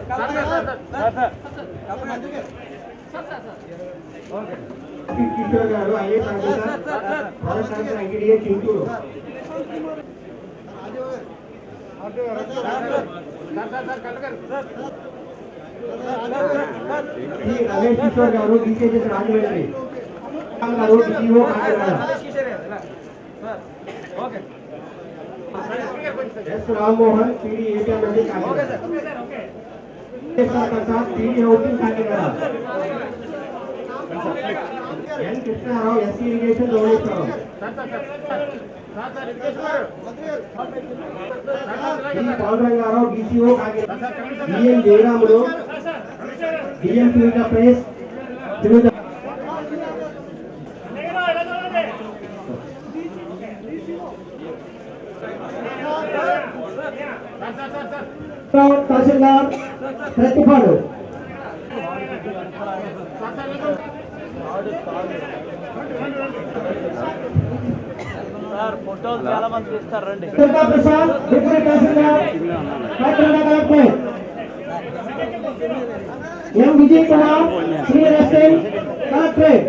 Kishore garu IAS officer forest officer ITDA Chintur Shri Ramesh Kishore garu డీకేజెస్ Rajahmundry garu DO Kakinada S Rammohan PD ATM నుండి Kakinada Prasad PD housing Kakinada N Krishnarao S irrigation Dhavaleswaram D Pandurangarao DCO Kakinada DN Jayaramulu DN Sunitha ప్రేస్ Sunitha tahsildar Prathipadu sir ఫోటోలు చాలా మంది తీస్తారు రండి Durga Prasad deputy tahsildar Kakinada collector M Vijay Kumar senior assistant collectorate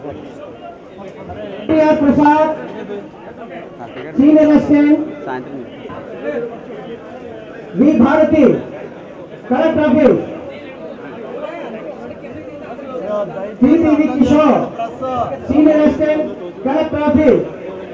TR Prasad senior assistant V Bharathi collector office టిటివి Kishore senior assistant collector office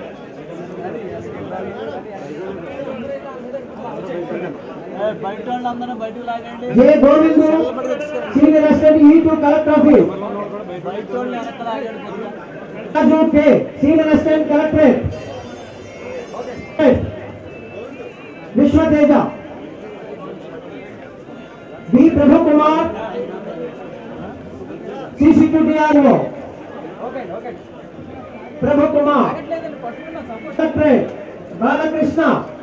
ఏ, బయట వాళ్ళందరూ బయటకు లాగండి జే గోవిందు సీనియర్ అసిస్టెంట్ ఈ టు కలెక్టర్ ఆఫీస్ బయట వాళ్ళు వెనక లాగండి కొద్దిగా. Raju K senior assistant collectorate Vishwateja B Prabhu Kumar CCTRO Prabhu Kumar collectorate Balakrishna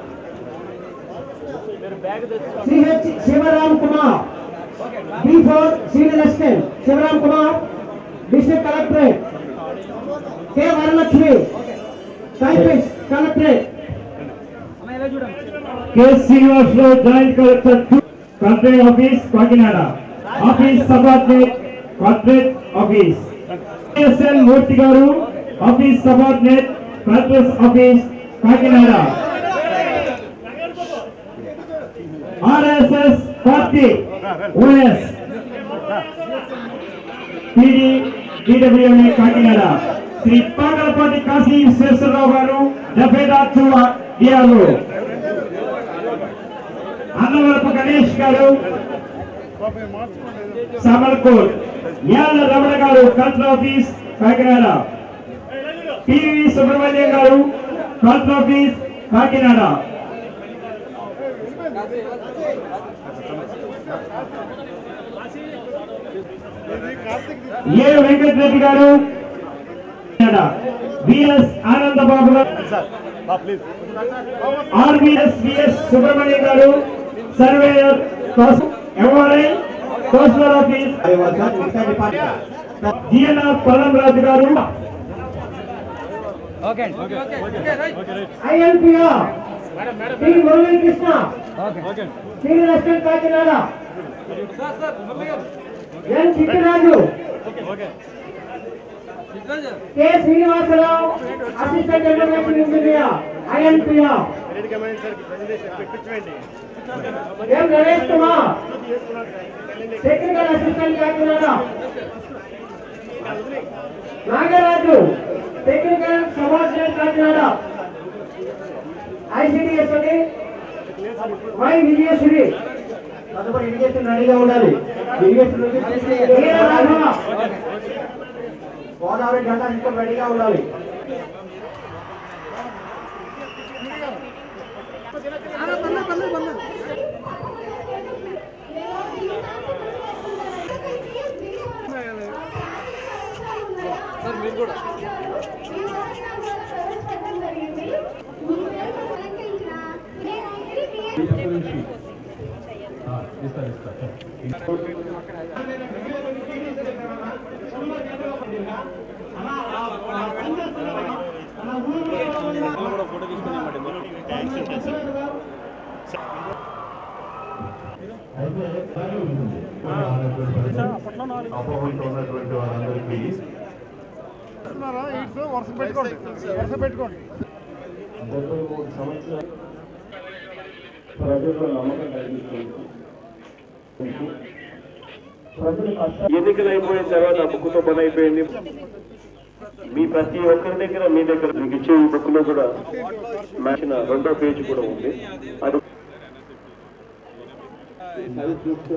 మీరు బ్యాగ్ తెచ్చుకోండి CH Sivaram Kumar B four senior assistant Sivaram Kumar district collectorate K Varalakshmi typist collectorate K Srinivasarao joint collector two collectorate office Kakinada office subordinate corporate office SL మూర్తి గారు office subordinate collectors office Kakinada RSS party OS PD DWMA Kakinada Shri Pagalapati Kashi Visweswararao garu డెబ్బైదార్ to DRO Annavarapu Ganesh garu Samalkot Yalla Ramana garu collector office Kakinada PV Subrahmanyam garu collector office Kakinada A Venkatareddy garu Kakinada. VS Anandababu garu RBS VS Subrahmanyam garu surveyor MRI coastal office GNR Polam Raju garu INPR T Muralikrishna senior assistant Kakinada N Chittiraju K Srinivasarao assistant information engineer INPR M Naresh Kumar technical assistant Kakinada Nagaraju technical subordinate Kakinada ICDS అని Y Vijayasri తదుపరి irrigation రెడీగా ఉండాలి irrigation Godavari జెండా ఇంకా రెడీగా ఉండాలి కూడా photo తీసుకున్నామండి అయితే బాగానే ఉంటుంది అపోహంతో ఉన్నటువంటి వారందరికీ వర్షం పెట్టుకోండి వర్షం పెట్టుకోండి డెబ్బై మూడు సంవత్సరాలు ప్రజల్లో నమ్మకం కలిగిస్తుంది ప్రజలు కష్ట ఎన్నికలు అయిపోయిన తర్వాత ఆ బుక్తో పని అయిపోయింది మీ ప్రతి ఒక్కరి దగ్గర మీ దగ్గర మీకు ఇచ్చే ఈ బుక్ లో కూడా మ్యాచిన రెండో పేజ్ కూడా ఉంది అది అది చూస్తే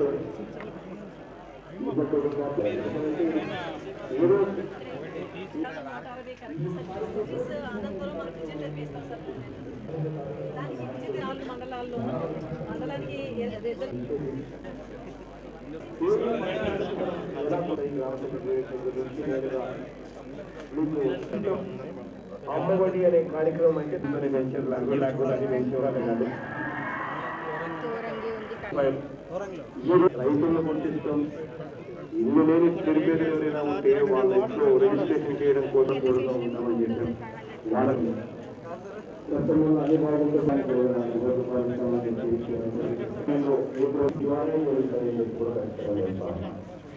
దానికి విజిట్ నాలుగు మండలాల్లో మండలానికి ఇద్దరు మీకు అమ్మఒడి అనే కార్యక్రమం అంటే మరి వెంచర్ లాంటి లేకపోతే అది వెంచర్ అని కాదు రైతులను గుర్తిస్తాం ఇల్లు లేని చెడిపేరు ఎవరైనా ఉంటే వాళ్ళ ఇంట్లో రిజిస్ట్రేషన్ చేయడం కోసం కూడా ఉంటామని చెప్పాం వాళ్ళకి గతంలో అన్ని భాగంలో మనకు ప్రభుత్వానికి సంబంధించిన విషయాలు నేను ఇప్పుడు ఇవాళ జరుగుతాయని చెప్పి కూడా ఖచ్చితంగా చెప్తాను.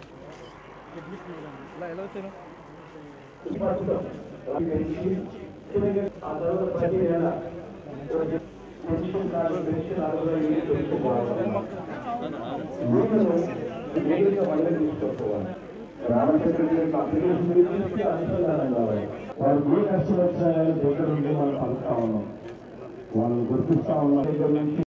ఆ తర్వాత ప్రతి నెల పెన్షన్ కార్డు పెన్షన్ అరవై వేలు పెన్షన్ రావాలి. వీళ్ళను నేరుగా వాళ్ళకి తీసుకుపోవాలి గ్రామ సెక్రటరీ అప్లికేషన్ గురించి అనుసంధానం కావాలి వారికి ఏ కష్టం వచ్చినా కానీ దగ్గర ఉండి మనం పలుకుతా ఉన్నాం వాళ్ళని గుర్తిస్తా ఉన్నాం దగ్గర నుంచి